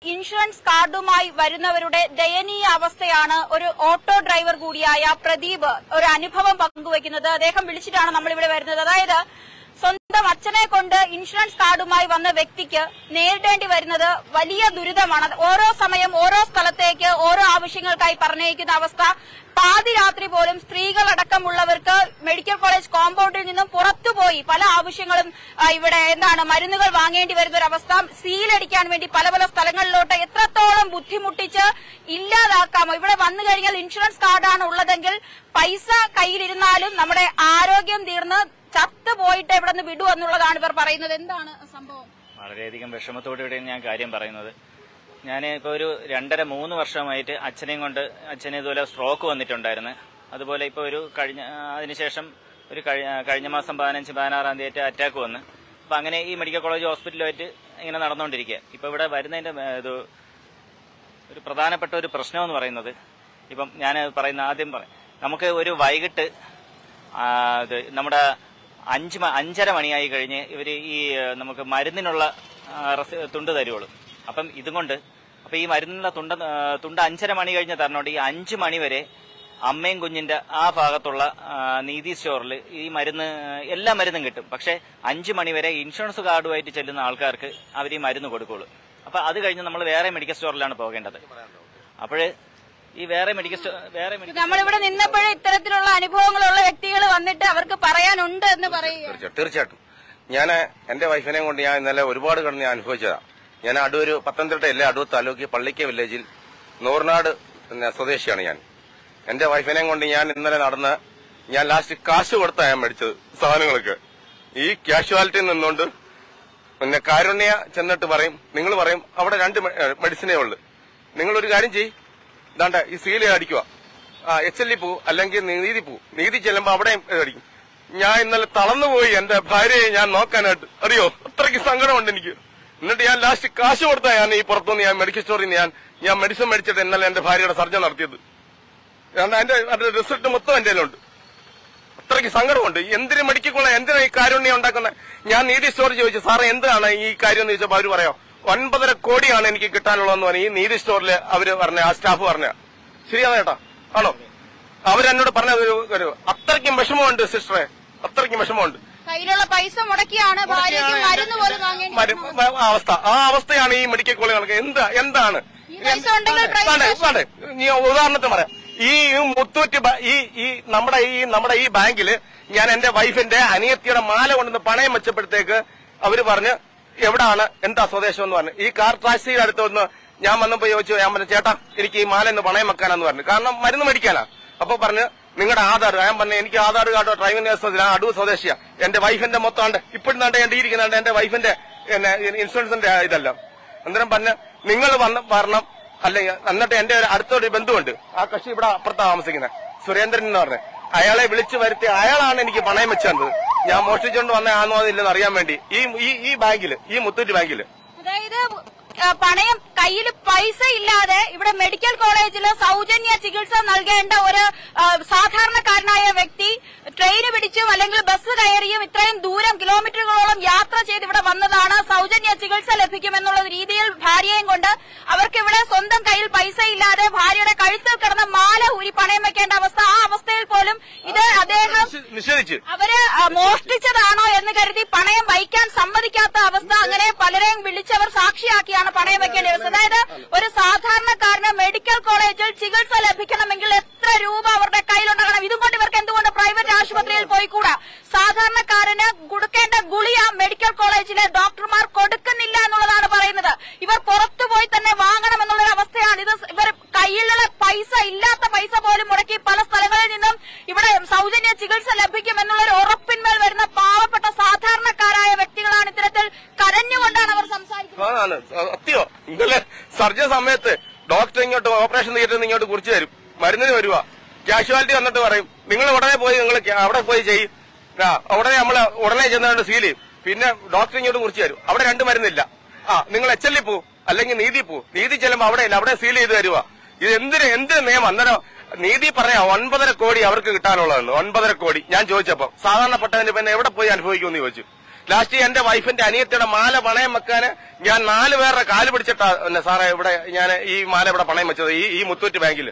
Insurance കാർഡുമായി വരുന്നവരുടെ ദയനീയ അവസ്ഥയാണ് ഒരു ഓട്ടോ ഡ്രൈവർ കൂടിയായ പ്രദീപ് ഒരു അനുഭവം പങ്കുവയ്ക്കുന്നത് അദ്ദേഹം വിളിച്ചിട്ടാണ് നമ്മളിവിടെ വരുന്നത് അതായത് സ്വന്തം അച്ഛനെ കൊണ്ട് ഇൻഷുറൻസ് കാർഡുമായി വന്ന വ്യക്തിക്ക് നേരിടേണ്ടി വരുന്നത് വലിയ ദുരിതമാണ് ഓരോ സമയം ഓരോ സ്ഥലത്തേക്ക് ഓരോ ആവശ്യങ്ങൾക്കായി പറഞ്ഞയക്കുന്ന അവസ്ഥ പാതിരാത്രി പോലും സ്ത്രീകളടക്കമുള്ളവർക്ക് മെഡിക്കൽ കോളേജ് കോമ്പൗണ്ടിൽ നിന്നും പുറത്തുപോയി പല ആവശ്യങ്ങളും ആ, ഇവിടെ എന്താണ് മരുന്നുകൾ വാങ്ങേണ്ടി വരുന്ന ഒരു അവസ്ഥ സീലടിക്കാൻ വേണ്ടി പല പല സ്ഥലങ്ങളിലോട്ട് എത്രത്തോളം ബുദ്ധിമുട്ടിച്ച് ഇല്ലാതാക്കാമോ ഇവിടെ വന്നു കഴിഞ്ഞാൽ ഇൻഷുറൻസ് കാർഡാണ് ഉള്ളതെങ്കിൽ പൈസ കയ്യിലിരുന്നാലും നമ്മുടെ ആരോഗ്യം തീർന്ന് ചത്തു പോയിട്ട് ഇവിടെ നിന്ന് വിടൂ എന്നുള്ളതാണ് ഇവർ പറയുന്നത് എന്താണ് സംഭവം വളരെയധികം വിഷമത്തോടുകൂടിയാണ് ഞാൻ കാര്യം പറയുന്നത് ഞാൻ ഇപ്പോൾ ഒരു രണ്ടര മൂന്ന് വർഷമായിട്ട് അച്ഛനെയും കൊണ്ട് അച്ഛന് ഇതുപോലെ സ്ട്രോക്ക് വന്നിട്ടുണ്ടായിരുന്നു അതുപോലെ ഇപ്പോൾ ഒരു കഴിഞ്ഞ അതിനുശേഷം ഒരു കഴി- കഴിഞ്ഞ മാസം പതിനഞ്ച് പതിനാറാം തീയതി അറ്റാക്ക് വന്ന് അപ്പം അങ്ങനെ ഈ മെഡിക്കൽ കോളേജ് ഹോസ്പിറ്റലുമായിട്ട് ഇങ്ങനെ നടന്നുകൊണ്ടിരിക്കുക ഇപ്പോൾ ഇവിടെ വരുന്നതിൻ്റെ ഏ, ഇത് ഒരു പ്രധാനപ്പെട്ട ഒരു പ്രശ്നം എന്ന് പറയുന്നത് ഇപ്പം ഞാൻ പറയുന്ന ആദ്യം പറയാം നമുക്ക് ഒരു വൈകിട്ട് ആ, ഇത് നമ്മുടെ അഞ്ച് മ- അഞ്ചര മണിയായി കഴിഞ്ഞ് ഇവർ ഈ ഏ, നമുക്ക് മരുന്നിനുള്ള ആ, റെസി- തുണ്ട് തരുവുള്ളൂ അപ്പം ഇതും കൊണ്ട് അപ്പം ഈ മരുന്നിനുള്ള തുണ്ട് ആ, തുണ്ട് അഞ്ചര മണി കഴിഞ്ഞ് തരണോണ്ട് ഈ അഞ്ച് മണി വരെ അമ്മയും കുഞ്ഞിന്റെ ആ ഭാഗത്തുള്ള ആ, നീതി സ്റ്റോറിൽ ഈ മരുന്ന് എല്ലാ മരുന്നും കിട്ടും പക്ഷെ അഞ്ച് മണി വരെ ഇൻഷുറൻസ് കാർഡുമായിട്ട് ചെല്ലുന്ന ആൾക്കാർക്ക് അവർ ഈ മരുന്ന് കൊടുക്കുള്ളൂ അപ്പൊ അത് കഴിഞ്ഞ് നമ്മൾ വേറെ മെഡിക്കൽ സ്റ്റോറിലാണ് പോകേണ്ടത് അപ്പോഴ് ഈ വേറെ മെഡിക്കൽ സ്റ്റോർ വേറെ മെഡിക്കൽ നമ്മളിവിടെ നിന്നപ്പോഴേ ഇത്തരത്തിലുള്ള അനുഭവങ്ങളുള്ള വ്യക്തികൾ വന്നിട്ട് അവർക്ക് പറയാനുണ്ട് എന്ന് പറയുക തീർച്ചയായിട്ടും തീർച്ചയായിട്ടും ഞാൻ എന്റെ വൈഫിനെ കൊണ്ട് ഞാൻ ഇന്നലെ ഒരുപാട് കടന്ന് ഞാൻ അനുഭവിച്ചതാ ഞാൻ അടൂര് പത്തനംതിട്ട ഇല്ലേ അടൂർ താലൂക്ക് പള്ളിക്ക വില്ലേജിൽ നൂറിനാട് പിന്നെ സ്വദേശിയാണ് ഞാൻ എന്റെ വൈഫിനെ കൊണ്ട് ഞാൻ ഇന്നലെ നടന്ന് ഞാൻ ലാസ്റ്റ് കാശ് കൊടുത്താ ഞാൻ മേടിച്ചത് സാധനങ്ങൾക്ക് ഈ കാഷ്വാലിറ്റിയിൽ നിന്നുകൊണ്ട് പിന്നെ കാരുണ്യ ചെന്നിട്ട് പറയും നിങ്ങൾ പറയും അവിടെ രണ്ട് മെ- ഏ, മെഡിസിനേ ഉള്ളു നിങ്ങൾ ഒരു കാര്യം ചെയ്യ് ഇതാണ്ട ഈ സീല അടിക്കുക ആ എച്ച് എൽ പോ അല്ലെങ്കിൽ നീതി പോ നീതി ചെല്ലുമ്പോ അവിടെ അടിക്കും ഞാൻ ഇന്നലെ തളർന്നുപോയി എന്റെ ഭാര്യയെ ഞാൻ നോക്കാനായിട്ട് അറിയോ അത്രയ്ക്ക് സങ്കടമുണ്ട് എനിക്ക് എന്നിട്ട് ഞാൻ ലാസ്റ്റ് കാശ് കൊടുത്താ ഞാൻ ഈ പുറത്തുനിന്ന് ഞാൻ മെഡിക്കൽ സ്റ്റോറിൽ നിന്ന് ഞാൻ ഞാൻ മെഡിസിൻ മേടിച്ചിട്ട് ഇന്നലെ എന്റെ ഭാര്യയുടെ സർജൻ നടത്തിയത് കാരണം അതിന്റെ അതിന്റെ റിസൾട്ട് മൊത്തം എന്റെ കയ്യിലുണ്ട് അത്രയ്ക്ക് സങ്കടമുണ്ട് എന്തിനു മെഡിക്കൽ എന്തിനാ ഈ കാരുണ്യം ഉണ്ടാക്കുന്നത് ഞാൻ നീതി സ്റ്റോർ ചോദിച്ചു സാറേ എന്താണ് ഈ കാര്യം എന്ന് ചോദിച്ചപ്പോ അവര് പറയാം ഒൻപതര കോടിയാണ് എനിക്ക് കിട്ടാനുള്ളതെന്ന് പറഞ്ഞു ഈ നീതി സ്റ്റോറിൽ അവര് പറഞ്ഞ ആ സ്റ്റാഫ് പറഞ്ഞ ശരിയാണോ ചേട്ടാ ആണോ അവരെന്നോട് പറഞ്ഞ ഒരു ഒരു അത്രയ്ക്കും വിഷമമുണ്ട് സിസ്റ്ററെ അത്രയ്ക്കും വിഷമമുണ്ട് കയ്യിലുള്ള പൈസ മുടക്കിയാണ് ഭാര്യയ്ക്ക് മരുന്ന് പോലും വാങ്ങേണ്ടി മരു- ആ അവസ്ഥ ആ അവസ്ഥയാണ് ഈ മെഡിക്കൽ കോളേജുകൾക്ക് എന്താ എന്താണ് ഈ പൈസ ഉണ്ടെങ്കിൽ private വേണ്ടേ, വേണ്ടേ. നീ ഉദാഹരണത്തിന് പറയാം ഈ മുത്തൂറ്റ് ബ- ഈ ഈ നമ്മുടെ ഈ നമ്മുടെ ഈ ബാങ്കില് ഞാൻ എന്റെ വൈഫിന്റെ അനിയത്തിയുടെ മാല കൊണ്ടുവന്ന് പണയം വെച്ചപ്പോഴത്തേക്ക് അവര് പറഞ്ഞ് എവിടാണ് എന്താ സ്വദേശം എന്ന് പറഞ്ഞു ഈ കാർ ടാക്സിയുടെ അടുത്ത് വന്ന് ഞാൻ വന്നപ്പോ ചോദിച്ചു ഞാൻ പറഞ്ഞു ചേട്ടാ എനിക്ക് ഈ മാല ഇന്ന് പണയം വെക്കാനെന്ന് പറഞ്ഞു കാരണം മരുന്ന് മേടിക്കാനാ അപ്പൊ പറഞ്ഞ് നിങ്ങളുടെ ആധാർ ഞാൻ പറഞ്ഞു എനിക്ക് ആധാർ കാർഡോ ഡ്രൈവിംഗ് ലൈസൻസ് ഞാൻ അടൂർ സ്വദേശിയാ എന്റെ വൈഫിന്റെ മൊത്തം ഉണ്ട് ഇപ്പോഴും കണ്ട് എന്റെ ഇരിക്കുന്നുണ്ട് എന്റെ വൈഫിന്റെ പിന്നെ ഇൻഷുറൻസിന്റെ ഇതല്ല അന്നേരം പറഞ്ഞ് നിങ്ങൾ വന്ന് വരണം അല്ലെങ്കിൽ എന്നിട്ട് എന്റെ ഒരു അടുത്തൊരു ബന്ധുവുണ്ട് ആ കക്ഷി ഇവിടെ അപ്പുറത്താ താമസിക്കുന്നത് സുരേന്ദ്രൻ എന്ന് പറഞ്ഞത് അയാളെ വിളിച്ചു വരുത്തി അയാളാണ് എനിക്ക് പണയം വെച്ചു തന്നത് ഞാൻ മോഷ്ടിച്ചുകൊണ്ട് വന്ന ആണോ ഇല്ലെന്ന് അറിയാൻ വേണ്ടി ഈ ഈ ഈ ബാങ്കില് ഈ മുത്തൂറ്റ് ബാങ്കില് അതായത് ആ, പണയം കയ്യിൽ പൈസ ഇല്ലാതെ ഇവിടെ മെഡിക്കൽ കോളേജിൽ സൗജന്യ ചികിത്സ നൽകേണ്ട ഒരു ആ, സാധാരണക്കാരനായ വ്യക്തി ട്രെയിൻ പിടിച്ചും അല്ലെങ്കിൽ ബസ് കയറിയും ഇത്രയും ദൂരം കിലോമീറ്ററുകളോളം യാത്ര ചെയ്ത് ഇവിടെ വന്നതാണ് സൗജന്യ ചികിത്സ ലഭിക്കുമെന്നുള്ള രീതിയിൽ ഭാര്യയും കൊണ്ട് അവർക്ക് ഇവിടെ സ്വന്തം കയ്യിൽ പൈസ ഇല്ലാതെ ഭാര്യയുടെ കഴുത്തിൽ കിടന്ന മാല ഊരി പണയം വെക്കേണ്ട അവസ്ഥ ആ അവസ്ഥയിൽ പോലും ഇത് അദ്ദേഹം നിഷേ- നിഷേധിച്ച് അവര് ആ, മോഷ്ടിച്ചതാണോ എന്ന് കരുതി പണയം വയ്ക്കാൻ സമ്മതിക്കാത്ത അവസ്ഥ അങ്ങനെ പലരെയും വിളിച്ചവർ സാക്ഷിയാക്കിയാണ് പണയം വെക്കേണ്ടി വരുന്നത് അതായത് ഒരു സാധാരണക്കാരന് മെഡിക്കൽ കോളേജിൽ ചികിത്സ ലഭിക്കണമെങ്കിൽ എത്ര രൂപ അവരുടെ കയ്യിലുണ്ടാകണം ഇതും കൊണ്ട് ഇവർക്ക് എന്തുകൊണ്ട് പ്രൈവറ്റ് ആശുപത്രിയിൽ പോയിക്കൂടാ സാധാരണക്കാരന് കൊടുക്കേണ്ട ഗുളിയ മെഡിക്കൽ കോളേജിലെ ഡോക്ടർമാർ കൊടുക്കുന്നില്ല എന്നുള്ളതാണ് പറയുന്നത് ഇവർ പുറത്തുപോയി തന്നെ വാങ്ങണം എന്നുള്ളൊരു അവസ്ഥയാണ് ഇത് ഇവർ കയ്യിലുള്ള പൈസ ഇല്ലാത്ത പൈസ പോലും മുടക്കി പല സ്ഥലങ്ങളിൽ നിന്നും ഇവിടെ സൗജന്യ ചികിത്സ ലഭിക്കും എന്നുള്ളൊരു ഉറപ്പിന്മേൽ വരുന്ന പാവപ്പെട്ട സാധാരണക്കാരായ വ്യക്തികളാണ് ഇത്തരത്തിൽ കരഞ്ഞുകൊണ്ടാണ് അവർ സംസാരിക്കുന്നത് ആണ് സത്യോ ഇന്നലെ സർജൻ സമയത്ത് ഡോക്ടർ ഇങ്ങോട്ട് ഓപ്പറേഷൻ തിയേറ്ററിൽ നിന്ന് ഇങ്ങോട്ട് കുറിച്ച് തരും മരുന്നിന് വരുക കാഷ്വാലിറ്റി വന്നിട്ട് പറയും നിങ്ങൾ ഉടനെ പോയി നിങ്ങൾ അവിടെ പോയി ചെയ്യും ആ ഉടനെ നമ്മൾ ഉടനെ ചെന്നുകൊണ്ട് സീൽ ചെയ്യും പിന്നെ ഡോക്ടർ ഇങ്ങോട്ട് കുറിച്ച് തരും അവിടെ രണ്ട് മരുന്നില്ല ആ നിങ്ങൾ എച്ച് എൽ പോ അല്ലെങ്കിൽ നീതി പോ നീതി ചെല്ലുമ്പോൾ അവിടെ ഇല്ല അവിടെ സീൽ ചെയ്ത് തരുക ഇത് എന്തിന് എന്ത് നിയമം അന്നേരം നീതി പറയാ ഒൻപതര കോടി അവർക്ക് കിട്ടാനുള്ളതെന്ന് ഒൻപതര കോടി ഞാൻ ചോദിച്ചപ്പോ സാധാരണപ്പെട്ടവന് പിന്നെ എവിടെ പോയി അനുഭവിക്കുമെന്ന് ചോദിച്ചു ലാസ്റ്റ് എന്റെ വൈഫിന്റെ അനിയത്തിയുടെ മാല പണയം വെക്കാന് ഞാൻ നാല് പേരുടെ കാല് പിടിച്ചിട്ടാ പിന്നെ സാറേ ഇവിടെ ഞാൻ ഈ മാല ഇവിടെ പണയം വെച്ചത് ഈ ഈ മുത്തൂറ്റ് ബാങ്കിൽ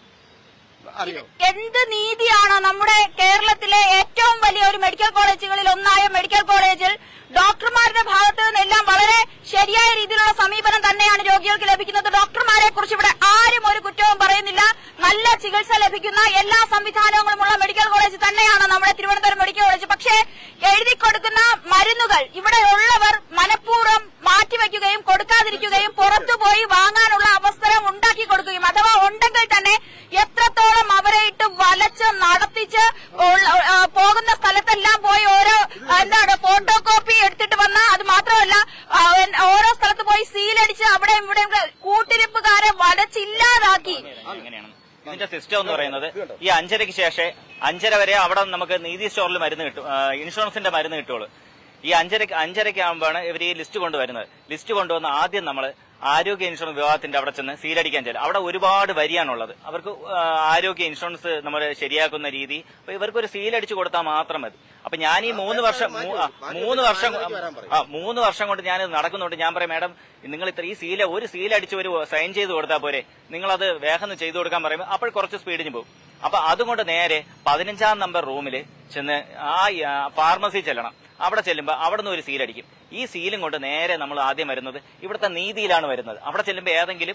അറിയോ എന്ത് നീതിയാണ് നമ്മുടെ കേരളത്തിലെ ഏറ്റവും വലിയ ഒരു മെഡിക്കൽ കോളേജുകളിൽ ഒന്നായ മെഡിക്കൽ കോളേജിൽ ഡോക്ടർമാരുടെ ഭാഗത്ത് നിന്നെല്ലാം വളരെ ശരിയായ രീതിയിലുള്ള സമീപനം തന്നെയാണ് രോഗികൾക്ക് ലഭിക്കുന്നത് ഡോക്ടർമാരെ കുറിച്ച് ഇവിടെ ആരും ഒരു കുറ്റവും പറയുന്നില്ല നല്ല ചികിത്സ ലഭിക്കുന്ന എല്ലാ സംവിധാനങ്ങളുമുള്ള മെഡിക്കൽ കോളേജ് തന്നെയാണ് നമ്മുടെ തിരുവനന്തപുരം മെഡിക്കൽ കോളേജ് പക്ഷേ എഴുതി കൊടുക്കുന്ന മരുന്നുകൾ ഇവിടെ ഉള്ളവർ മനഃപൂർവ്വം മാറ്റിവെക്കുകയും കൊടുക്കാതിരിക്കുകയും പുറത്തുപോയി വാങ്ങാനുള്ള അവസരം ഉണ്ടാക്കി കൊടുക്കുകയും അഥവാ ഉണ്ടെങ്കിൽ തന്നെ എത്രത്തോളം അവരെ ഇട്ട് വലച്ച് നടത്തിച്ച് ഉള്ള- ആ, പോകുന്ന സ്ഥലത്തെല്ലാം പോയി ഓരോ ആ, എന്താണ് ഫോട്ടോ കോപ്പി എടുത്തിട്ട് വന്ന അത് മാത്രമല്ല ആ, എൻ- ഓരോ സ്ഥലത്ത് പോയി സീലടിച്ച് അവിടെ ഇവിടെ കൂട്ടിരിപ്പുകാരെ വലച്ചില്ലാതാക്കി എങ്ങനെയാണ് ഇതിന്റെ സിസ്റ്റം എന്ന് പറയുന്നത് ഈ അഞ്ചരയ്ക്ക് ശേഷം അഞ്ചര വരെ അവിടെ നമുക്ക് നീതി സ്റ്റോറിൽ മരുന്ന് കിട്ടും ആ, ഇൻഷുറൻസിന്റെ മരുന്ന് കിട്ടുള്ളൂ ഈ അഞ്ചരക്ക് അഞ്ചരയ്ക്ക് ആകുമ്പോഴാണ് ഇവർ ഈ ലിസ്റ്റ് കൊണ്ടുവരുന്നത് ലിസ്റ്റ് കൊണ്ടുവന്ന് ആദ്യം നമ്മൾ ആരോഗ്യ ഇൻഷുറൻസ് വിഭാഗത്തിന്റെ അവിടെ ചെന്ന് സീലടിക്കാൻ ചെല്ലും അവിടെ ഒരുപാട് വരിയാണുള്ളത് അവർക്ക് ആ, ആരോഗ്യ ഇൻഷുറൻസ് നമ്മൾ ശരിയാക്കുന്ന രീതി അപ്പൊ ഇവർക്ക് ഒരു സീലടിച്ച് കൊടുത്താൽ മാത്രം മതി അപ്പൊ ഞാൻ ഈ മൂന്ന് വർഷം മൂ- ആ, മൂന്ന് വർഷം ആ മൂന്ന് വർഷം കൊണ്ട് ഞാൻ നടക്കുന്നുണ്ട് ഞാൻ പറയാം മാഡം നിങ്ങൾ ഇത്ര ഈ സീല ഒരു സീൽ അടിച്ച് ഒരു സൈൻ ചെയ്ത് കൊടുത്താൽ പോരെ നിങ്ങളത് വേഗം ചെയ്തു കൊടുക്കാൻ പറയുമ്പോൾ അപ്പോൾ കുറച്ച് സ്പീഡിന് പോകും അപ്പൊ അതുകൊണ്ട് നേരെ പതിനഞ്ചാം നമ്പർ റൂമിൽ ചെന്ന് ആ ആ, ഫാർമസി ചെല്ലണം അവിടെ ചെല്ലുമ്പോൾ അവിടെ നിന്ന് ഒരു സീൽ അടിക്കും ഈ സീലും കൊണ്ട് നേരെ നമ്മൾ ആദ്യം വരുന്നത് ഇവിടുത്തെ നീതിയിലാണ് വരുന്നത് അവിടെ ചെല്ലുമ്പോൾ ഏതെങ്കിലും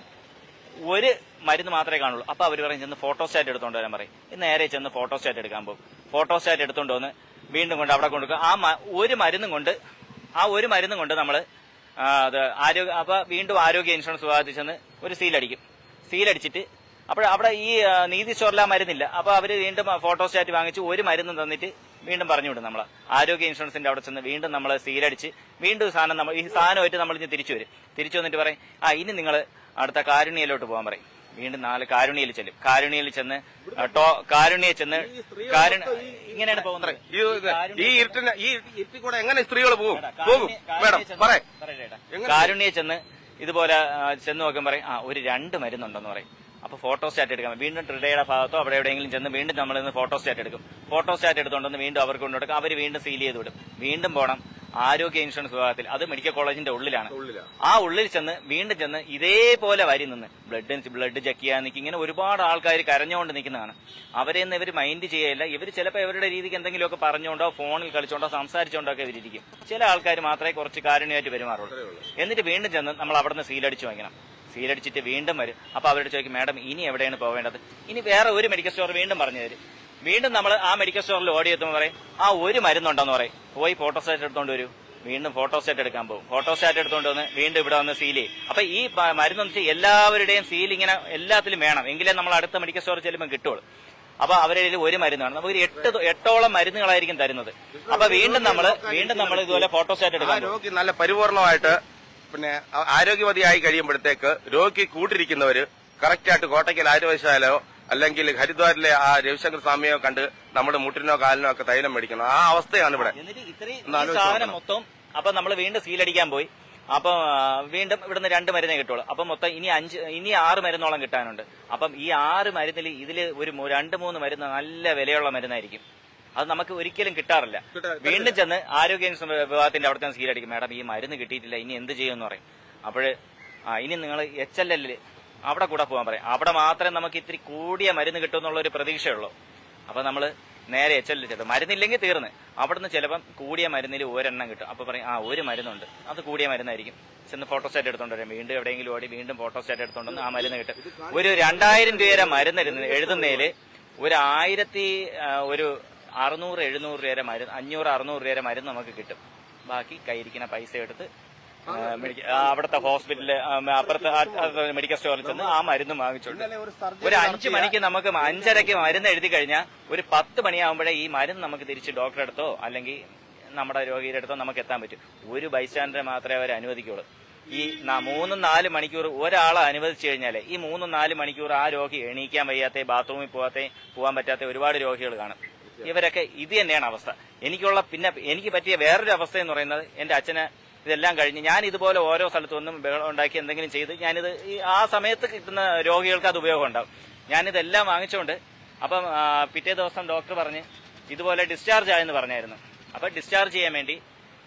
ഒരു മരുന്ന് മാത്രമേ കാണുള്ളൂ അപ്പൊ അവർ പറയും ചെന്ന് ഫോട്ടോസ്റ്റാറ്റ് എടുത്തോണ്ട് വരാൻ പറയും ഇത് നേരെ ചെന്ന് ഫോട്ടോസ്റ്റാറ്റ് എടുക്കാൻ പോകും ഫോട്ടോസ്റ്റാറ്റ് എടുത്തോണ്ട് വന്ന് വീണ്ടും കൊണ്ട് അവിടെ കൊടുക്കുക ആ മ- ഒരു മരുന്നും കൊണ്ട് ആ ഒരു മരുന്നും കൊണ്ട് നമ്മൾ അത് ആരോഗ്യ അപ്പൊ വീണ്ടും ആരോഗ്യ ഇൻഷുറൻസ് വിഭാഗത്തിൽ ചെന്ന് ഒരു സീലടിക്കും സീലടിച്ചിട്ട് അപ്പോൾ അവിടെ ഈ ആ, നീതി സ്റ്റോറിൽ ആ മരുന്നില്ല അപ്പൊ അവര് വീണ്ടും ഫോട്ടോസ്റ്റാറ്റ് വാങ്ങിച്ച് ഒരു മരുന്ന് തന്നിട്ട് വീണ്ടും പറഞ്ഞു വിടും നമ്മൾ ആരോഗ്യ ഇൻഷുറൻസിന്റെ അവിടെ ചെന്ന് വീണ്ടും നമ്മൾ സീലടിച്ച് വീണ്ടും സാധനം നമ്മൾ ഈ സാധനമായിട്ട് നമ്മൾ ഇനി തിരിച്ചു വരും തിരിച്ചു വന്നിട്ട് പറയും ആ ഇനി നിങ്ങൾ അടുത്ത കാരുണ്യയിലോട്ട് പോകാൻ പറയും വീണ്ടും നാല് കാരുണ്യയിൽ ചെല്ലും കാരുണ്യയിൽ ചെന്ന് ആ, ടോ കാരുണ്യയിൽ ചെന്ന് കാരുണ്യ ഇങ്ങനെയാണ് പോകുന്നത് ഈ ഈ ഇരുട്ടിന് ഈ ഇരുട്ടിൽ കൂടെ എങ്ങനെ സ്ത്രീകൾ പോകും പോകും മേഡം പറയേ എങ്ങനെ കാരുണ്യ ചെന്ന് ഇതുപോലെ ആ, ചെന്ന് നോക്കാൻ പറയും ആ ഒരു രണ്ട് മരുന്നുണ്ടെന്ന് പറയും അപ്പൊ ഫോട്ടോ സ്റ്റാറ്റ് എടുക്കാം വീണ്ടും ട്രിഡയുടെ ഭാഗത്തോ അവിടെ എവിടെയെങ്കിലും ചെന്ന് വീണ്ടും നമ്മൾ ഇന്ന് ഫോട്ടോ സ്റ്റാറ്റ് എടുക്കും ഫോട്ടോ സ്റ്റാറ്റ് എടുത്തുകൊണ്ടെന്ന് വീണ്ടും അവർക്ക് കൊണ്ടുകൊടുക്കും അവർ വീണ്ടും സീൽ ചെയ്ത് വിടും വീണ്ടും പോകണം ആരോഗ്യ ഇൻഷുറൻസ് വിഭാഗത്തിൽ അത് മെഡിക്കൽ കോളേജിന്റെ ഉള്ളിലാണ് ആ ഉള്ളിൽ ചെന്ന് വീണ്ടും ചെന്ന് ഇതേപോലെ വരി നിന്ന് ബ്ലഡ് ബ്ലഡ് ചെക്ക് ചെയ്യാൻ നിൽക്കി ഇങ്ങനെ ഒരുപാട് ആൾക്കാർ കരഞ്ഞുകൊണ്ട് നിൽക്കുന്നതാണ് അവരെ ഒന്നും ഇവർ മൈൻഡ് ചെയ്യല്ല ഇവർ ചിലപ്പോൾ ഇവരുടെ രീതിക്ക് എന്തെങ്കിലുമൊക്കെ പറഞ്ഞുകൊണ്ടോ ഫോണിൽ കളിച്ചുകൊണ്ടോ സംസാരിച്ചുകൊണ്ടോ ഒക്കെ ഇവരിക്കും ചില ആൾക്കാർ മാത്രമേ കുറച്ച് കാരുണ്യമായിട്ട് പെരുമാറുള്ളൂ എന്നിട്ട് വീണ്ടും ചെന്ന് നമ്മൾ അവിടെ നിന്ന് സീലടിച്ച് വാങ്ങിക്കണം സീലടിച്ചിട്ട് വീണ്ടും വരും അപ്പൊ അവരോട് ചോദിക്കും മാഡം ഇനി എവിടെയാണ് പോവേണ്ടത് ഇനി വേറെ ഒരു മെഡിക്കൽ സ്റ്റോർ വീണ്ടും പറഞ്ഞു തരും വീണ്ടും നമ്മൾ ആ മെഡിക്കൽ സ്റ്റോറിൽ ഓടി എത്തുമ്പോൾ പറയും ആ ഒരു മരുന്നുണ്ടെന്ന് പറയും പോയി ഫോട്ടോസ്റ്റാറ്റ് എടുത്തോണ്ട് വരൂ വീണ്ടും ഫോട്ടോസ്റ്റാറ്റ് എടുക്കാൻ പോകും ഫോട്ടോസ്റ്റാറ്റ് എടുത്തോണ്ട് വന്ന് വീണ്ടും ഇവിടെ വന്ന് സീൽ ചെയ്യും അപ്പൊ ഈ പ- മരുന്നെന്ന് വെച്ചാൽ എല്ലാവരുടെയും സീൽ ഇങ്ങനെ എല്ലാത്തിലും വേണം എങ്കിലേ നമ്മൾ അടുത്ത മെഡിക്കൽ സ്റ്റോറിൽ ചെല്ലുമ്പോൾ കിട്ടുള്ളൂ അപ്പൊ അവരുടെ കയ്യിൽ ഒരു മരുന്നാണ് നമുക്ക് ഒരു എട്ട് തൊ- എട്ടോളം മരുന്നുകളായിരിക്കും തരുന്നത് അപ്പൊ വീണ്ടും നമ്മൾ വീണ്ടും നമ്മൾ ഇതുപോലെ ഫോട്ടോസ്റ്റാറ്റ് ആ എടുക്കാൻ പോകും രോഗി നല്ല പരിപൂർണമായിട്ട് പിന്നെ ആ- ആരോഗ്യവതിയായി കഴിയുമ്പോഴത്തേക്ക് രോഗി കൂട്ടിരിക്കുന്നവര് കറക്റ്റായിട്ട് കോട്ടയ്ക്കൽ ആയുർവേദശാലയോ അല്ലെങ്കിൽ ഹരിദ്വാറിലെ ആ രവിശങ്കർ സ്വാമിയോ കണ്ട് നമ്മുടെ മുട്ടിനോ കാലിനോ ഒക്കെ തൈലം മേടിക്കണം ആ അവസ്ഥയാണ് ഇവിടെ എന്നിട്ട് ഇത്രയും ഒന്ന് ഈ ആലോചിച്ച് സാധനം നോക്കണം. മൊത്തം അപ്പൊ നമ്മൾ വീണ്ടും സീലടിക്കാൻ പോയി അപ്പൊ ആ, വീണ്ടും ഇവിടുന്ന് രണ്ട് മരുന്നേ കിട്ടുള്ളൂ അപ്പൊ മൊത്തം ഇനി അഞ്ച് ഇനി ആറ് മരുന്നോളം കിട്ടാനുണ്ട് അപ്പം ഈ ആറ് മരുന്നിൽ ഇതിൽ ഒരു മൂ- രണ്ട് മൂന്ന് മരുന്ന് നല്ല വിലയുള്ള മരുന്നായിരിക്കും അത് നമുക്ക് ഒരിക്കലും കിട്ടാറില്ല കിട്ടാ- വീണ്ടും ചെന്ന് ആരോഗ്യ ഇൻഷുറൻസ് വിഭാഗത്തിന്റെ അവിടെ ചെന്ന് സീലടിക്കും മാഡം ഈ മരുന്ന് കിട്ടിയിട്ടില്ല ഇനി എന്ത് ചെയ്യുമെന്ന് പറയും അപ്പോഴ് ആ ഇനി നിങ്ങൾ എച്ച് എൽ എല്ലിൽ അവിടെ കൂടെ പോകാൻ പറയും അവിടെ മാത്രമേ നമുക്ക് ഇത്തിരി കൂടിയ മരുന്ന് കിട്ടുമെന്നുള്ള ഒരു പ്രതീക്ഷയുള്ളൂ അപ്പൊ നമ്മൾ നേരെ എച്ച് എല്ലിൽ ചെല്ലും മരുന്നില്ലെങ്കിൽ തീർന്ന് അവിടുന്ന് ചിലപ്പം കൂടിയ മരുന്നിൽ ഒരെണ്ണം കിട്ടും അപ്പൊ പറയും ആ ഒരു മരുന്നുണ്ട് അത് കൂടിയ മരുന്നായിരിക്കും ചെന്ന് ഫോട്ടോസ്റ്റാറ്റ് എടുത്തോണ്ട് വരും വീണ്ടും എവിടെയെങ്കിലും ഓടി വീണ്ടും ഫോട്ടോസ്റ്റാറ്റ് എടുത്തോണ്ട് ആ മരുന്ന് കിട്ടും ഒരു രണ്ടായിരം രൂപ മരുന്ന് ഇരുന്ന് എഴുതുന്നതില് ഒരു ആയിരത്തി ആ, ഒരു അറുന്നൂറ് എഴുന്നൂറ് രൂപ മരുന്ന് അഞ്ഞൂറ് അറുന്നൂറ് രൂപ മരുന്ന് നമുക്ക് കിട്ടും ബാക്കി കയ്യിരിക്കുന്ന പൈസ എടുത്ത് ആ, മെഡിക്ക- ആ, അവിടുത്തെ ഹോസ്പിറ്റലില് ആ, അപ്പുറത്തെ ആ, ആ, മെഡിക്കൽ സ്റ്റോറിൽ ചെന്ന് ആ മരുന്ന് വാങ്ങിച്ചോണ്ട് ഒരു അഞ്ചു മണിക്ക് നമുക്ക് അഞ്ചരക്ക് മരുന്ന് എഴുതി കഴിഞ്ഞാൽ ഒരു പത്ത് മണിയാകുമ്പോഴേ ഈ മരുന്ന് നമുക്ക് തിരിച്ച് ഡോക്ടറെ അടുത്തോ അല്ലെങ്കിൽ നമ്മുടെ രോഗിയുടെ അടുത്തോ നമുക്ക് എത്താൻ പറ്റും ഒരു ബൈസ്റ്റാൻഡറെ മാത്രമേ അവർ അനുവദിക്കുള്ളൂ ഈ ന- മൂന്നും നാല് മണിക്കൂർ ഒരാളെ അനുവദിച്ചു കഴിഞ്ഞാലേ ഈ മൂന്നും നാല് മണിക്കൂർ ആ രോഗി എണീക്കാൻ വയ്യാത്ത ബാത്റൂമിൽ പോകാത്ത പോകാൻ പറ്റാത്ത ഒരുപാട് രോഗികൾ കാണും ഇവരൊക്കെ ഇത് തന്നെയാണ് അവസ്ഥ എനിക്കുള്ള പിന്നെ എനിക്ക് പറ്റിയ വേറൊരു അവസ്ഥ എന്ന് പറയുന്നത് എന്റെ അച്ഛന് ഇതെല്ലാം കഴിഞ്ഞ് ഞാൻ ഇതുപോലെ ഓരോ സ്ഥലത്തുനിന്നും ബഹളം ഉണ്ടാക്കി എന്തെങ്കിലും ചെയ്ത് ഞാനിത് ഈ ആ സമയത്ത് കിട്ടുന്ന രോഗികൾക്ക് അത് ഉപയോഗം ഉണ്ടാവും ഞാനിതെല്ലാം വാങ്ങിച്ചുകൊണ്ട് അപ്പം ആ, പിറ്റേ ദിവസം ഡോക്ടർ പറഞ്ഞ് ഇതുപോലെ ഡിസ്ചാർജ് ആയെന്ന് പറഞ്ഞായിരുന്നു അപ്പൊ ഡിസ്ചാർജ് ചെയ്യാൻ വേണ്ടി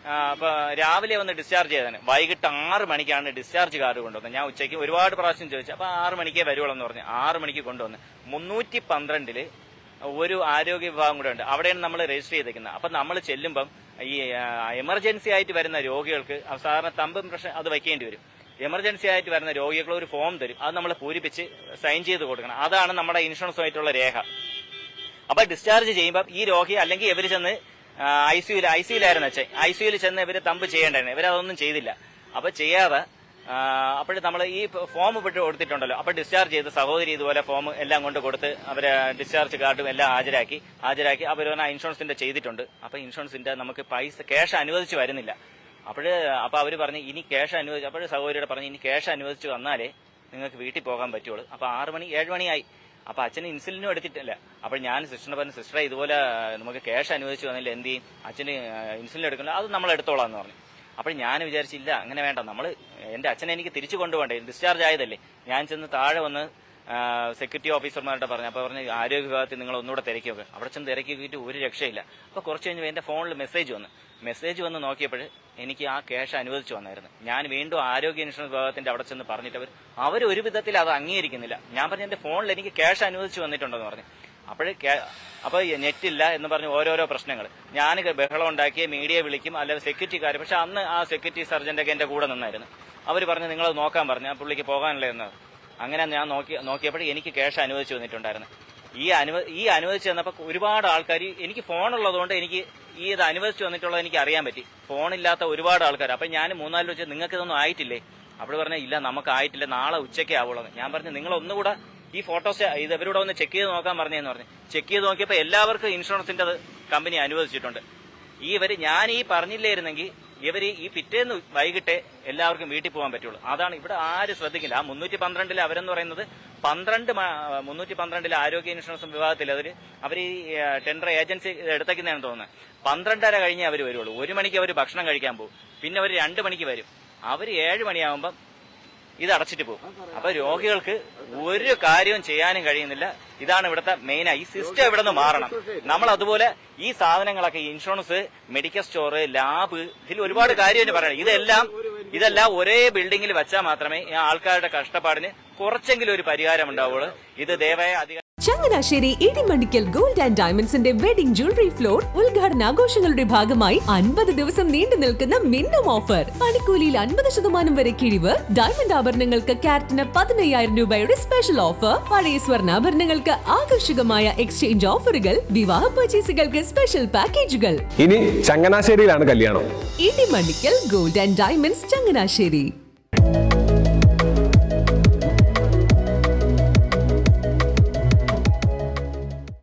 ആ, അപ്പൊ രാവിലെ വന്ന് ഡിസ്ചാർജ് ചെയ്താണ് വൈകിട്ട് ആറ് മണിക്കാണ് ഡിസ്ചാർജ് കാർഡ് കൊണ്ടുവന്നത് ഞാൻ ഉച്ചയ്ക്ക് ഒരുപാട് പ്രാവശ്യം ചോദിച്ചു അപ്പൊ ആറ് മണിക്കേ വരുവുള്ളൂ എന്ന് പറഞ്ഞു ആറ് മണിക്ക് കൊണ്ടുവന്ന് മുന്നൂറ്റി പന്ത്രണ്ടില് ഒരു ആരോഗ്യ വിഭാഗം കൂടെ ഉണ്ട് അവിടെയാണ് നമ്മൾ രജിസ്റ്റർ ചെയ്തേക്കുന്നത് അപ്പൊ നമ്മൾ ചെല്ലുമ്പം ഈ എമർജൻസി ആയിട്ട് വരുന്ന രോഗികൾക്ക് സാധാരണ തമ്പ് പ്രശ്നം അത് വയ്ക്കേണ്ടി വരും എമർജൻസി ആയിട്ട് വരുന്ന രോഗികൾ ഒരു ഫോം തരും അത് നമ്മൾ പൂരിപ്പിച്ച് സൈൻ ചെയ്ത് കൊടുക്കണം അതാണ് നമ്മുടെ ഇൻഷുറൻസുമായിട്ടുള്ള രേഖ അപ്പൊ ഡിസ്ചാർജ് ചെയ്യുമ്പോൾ ഈ രോഗി അല്ലെങ്കിൽ ഇവർ ചെന്ന് ഐ സിയുൽ ഐ സിയിലായിരുന്നു അച്ഛൻ ഐ സിയുൽ ചെന്ന് ഇവര് തമ്പ് ചെയ്യേണ്ടായിരുന്നു ഇവരതൊന്നും ചെയ്തില്ല അപ്പൊ ചെയ്യാതെ അപ്പോഴും നമ്മൾ ഈ ഫോം വിട്ട് കൊടുത്തിട്ടുണ്ടല്ലോ അപ്പൊ ഡിസ്ചാർജ് ചെയ്ത് സഹോദരി ഇതുപോലെ ഫോം എല്ലാം കൊണ്ട് കൊടുത്ത് അവരെ ഡിസ്ചാർജ് കാർഡും എല്ലാം ഹാജരാക്കി ഹാജരാക്കി അവർ പറഞ്ഞ ഇൻഷുറൻസിന്റെ ചെയ്തിട്ടുണ്ട് അപ്പൊ ഇൻഷുറൻസിന്റെ നമുക്ക് പൈസ ക്യാഷ് അനുവദിച്ച് വരുന്നില്ല അപ്പോഴ് അപ്പൊ അവര് പറഞ്ഞു ഇനി ക്യാഷ് അനുവദിച്ചു അപ്പോഴ് സഹോദരിയുടെ പറഞ്ഞു ഇനി ക്യാഷ് അനുവദിച്ച് വന്നാലേ നിങ്ങൾക്ക് വീട്ടിൽ പോകാൻ പറ്റുള്ളൂ അപ്പൊ ആറ് മണി ഏഴ് മണിയായി അപ്പൊ അച്ഛന് ഇൻസുലിനും എടുത്തിട്ടില്ല അപ്പോൾ ഞാൻ സിസ്റ്ററിനെ പറഞ്ഞു സിസ്റ്ററെ ഇതുപോലെ നമുക്ക് ക്യാഷ് അനുവദിച്ചു വന്നില്ല എന്ത് ചെയ്യും അച്ഛന് ഇൻസുലിൻ എടുക്കണല്ലോ അത് നമ്മൾ എടുത്തോളാം എന്ന് പറഞ്ഞു അപ്പോൾ ഞാൻ വിചാരിച്ചില്ല അങ്ങനെ വേണ്ട നമ്മൾ എന്റെ അച്ഛനെ എനിക്ക് തിരിച്ചു കൊണ്ടുപോകണ്ടേ ഡിസ്ചാർജ് ആയതല്ലേ ഞാൻ ചെന്ന് താഴെ വന്ന് സെക്യൂരിറ്റി ഓഫീസർമാരുടെ പറഞ്ഞു അപ്പോൾ പറഞ്ഞു ആരോഗ്യ വിഭാഗത്തിൽ നിങ്ങൾ ഒന്നുകൂടെ തിരക്കി നോക്കുക അവിടെ ചെന്ന് തിരക്കി നോക്കിയിട്ട് ഒരു രക്ഷയില്ല അപ്പോൾ കുറച്ച് കഴിഞ്ഞ് എന്റെ ഫോണിൽ മെസ്സേജ് വന്നു മെസ്സേജ് വന്ന് നോക്കിയപ്പോൾ എനിക്ക് ആ ക്യാഷ് അനുവദിച്ചു വന്നായിരുന്നു ഞാൻ വീണ്ടും ആരോഗ്യ ഇൻഷുറൻസ് വിഭാഗത്തിന്റെ അവിടെ ചെന്ന് പറഞ്ഞിട്ട് അവർ അവർ ഒരു വിധത്തിൽ അത് അംഗീകരിക്കുന്നില്ല ഞാൻ പറഞ്ഞു എന്റെ ഫോണിൽ എനിക്ക് ക്യാഷ് അനുവദിച്ചു വന്നിട്ടുണ്ടെന്ന് പറഞ്ഞു അപ്പോഴേ അപ്പൊ നെറ്റ് ഇല്ല എന്ന് പറഞ്ഞ് ഓരോരോ പ്രശ്നങ്ങൾ ഞാൻ ബഹളം ഉണ്ടാക്കിയ മീഡിയ വിളിക്കും അല്ലെങ്കിൽ സെക്യൂരിറ്റിക്കാർ പക്ഷെ അന്ന് ആ സെക്യൂരിറ്റി സർജന്റ് ഒക്കെ എന്റെ കൂടെ നിന്നായിരുന്നു അവർ പറഞ്ഞു നിങ്ങൾ നോക്കാൻ പറഞ്ഞു ആ പുള്ളിക്ക് പോകാനല്ലേ എന്നത് അങ്ങനെ ഞാൻ നോക്കി നോക്കിയപ്പോൾ എനിക്ക് ക്യാഷ് അനുവദിച്ചു വന്നിട്ടുണ്ടായിരുന്നു ഈ അനുവ ഈ അനുവദിച്ചു തന്നപ്പോൾ ഒരുപാട് ആൾക്കാർ എനിക്ക് ഫോൺ ഉള്ളതുകൊണ്ട് എനിക്ക് ഈ ഇത് അനുവദിച്ചു വന്നിട്ടുള്ളത് എനിക്ക് അറിയാൻ പറ്റി ഫോണില്ലാത്ത ഒരുപാട് ആൾക്കാർ അപ്പൊ ഞാൻ മൂന്നാല് വെച്ച് നിങ്ങൾക്ക് ഇതൊന്നും ആയിട്ടില്ലേ അപ്പോൾ പറഞ്ഞ ഇല്ല നമുക്ക് ആയിട്ടില്ല നാളെ ഉച്ചയ്ക്ക് ആവുള്ളൂ ഞാൻ പറഞ്ഞു നിങ്ങൾ ഒന്നുകൂടെ ഈ ഫോട്ടോസ് ഇത് ഇവരോട് ഒന്ന് ചെക്ക് ചെയ്ത് നോക്കാൻ പറഞ്ഞതെന്ന് പറഞ്ഞു ചെക്ക് ചെയ്ത് നോക്കിയപ്പോൾ എല്ലാവർക്കും ഇൻഷുറൻസിന്റെ അത് കമ്പനി അനുവദിച്ചിട്ടുണ്ട് ഈ ഇവര് ഞാൻ ഈ പറഞ്ഞില്ലായിരുന്നെങ്കിൽ ഇവര് ഈ പിറ്റേന്ന് വൈകിട്ട് എല്ലാവർക്കും വീട്ടിൽ പോകാൻ പറ്റുള്ളൂ അതാണ് ഇവിടെ ആരും ശ്രദ്ധിക്കില്ല ആ മുന്നൂറ്റി പന്ത്രണ്ടിൽ അവരെന്ന് പറയുന്നത് പന്ത്രണ്ട് മുന്നൂറ്റി പന്ത്രണ്ടിലെ ആരോഗ്യ ഇൻഷുറൻസ് വിഭാഗത്തിൽ അവർ അവർ ഈ ടെൻഡർ ഏജൻസി എടുത്തേക്കുന്നതാണ് തോന്നുന്നത് പന്ത്രണ്ടര കഴിഞ്ഞേ അവർ വരുള്ളൂ ഒരു മണിക്ക് അവർ ഭക്ഷണം കഴിക്കാൻ പോകും പിന്നെ അവർ രണ്ട് മണിക്ക് വരും അവർ ഏഴ് മണിയാകുമ്പം ഇത് അടച്ചിട്ട് പോകും അപ്പൊ രോഗികൾക്ക് ഒരു കാര്യവും ചെയ്യാനും കഴിയുന്നില്ല ഇതാണ് ഇവിടുത്തെ മെയിൻ ഈ സിസ്റ്റം ഇവിടെ നിന്ന് മാറണം നമ്മൾ അതുപോലെ ഈ സാധനങ്ങളൊക്കെ ഇൻഷുറൻസ് മെഡിക്കൽ സ്റ്റോർ ലാബ് ഇതിൽ ഒരുപാട് കാര്യം പറയണം ഇതെല്ലാം ഇതെല്ലാം ഒരേ ബിൽഡിങ്ങിൽ വെച്ചാൽ മാത്രമേ ഈ ആൾക്കാരുടെ കഷ്ടപ്പാടിന് കുറച്ചെങ്കിലും ഒരു പരിഹാരം ഉണ്ടാവുള്ളൂ ഇത് ദയവായ അധികാരം ചങ്ങനാശ്ശേരി ഇടിമണിക്കൽ ഗോൾഡ് ആൻഡ് ഡയമണ്ട്സിന്റെ വെഡിംഗ് ജ്വല്ലറി ഫ്ലോർ ഉദ്ഘാടനാഘോഷങ്ങളുടെ ഭാഗമായി അൻപത് ദിവസം നീണ്ടു നിൽക്കുന്ന മിന്നും ഓഫർ പണിക്കൂലിയിൽ അൻപത് ശതമാനം വരെ കിഴിവ് ഡയമണ്ട് ആഭരണങ്ങൾക്ക് ക്യാരറ്റിന് പതിനയ്യായിരം രൂപയുടെ സ്പെഷ്യൽ ഓഫർ പഴയ സ്വർണ്ണാഭരണങ്ങൾക്ക് ആകർഷകമായ എക്സ്ചേഞ്ച് ഓഫറുകൾ വിവാഹ പർച്ചേസുകൾക്ക് സ്പെഷ്യൽ പാക്കേജുകൾ ഇനി ചങ്ങനാശ്ശേരിയിലാണ് കല്യാണം Idimannickal gold and diamonds Changanassery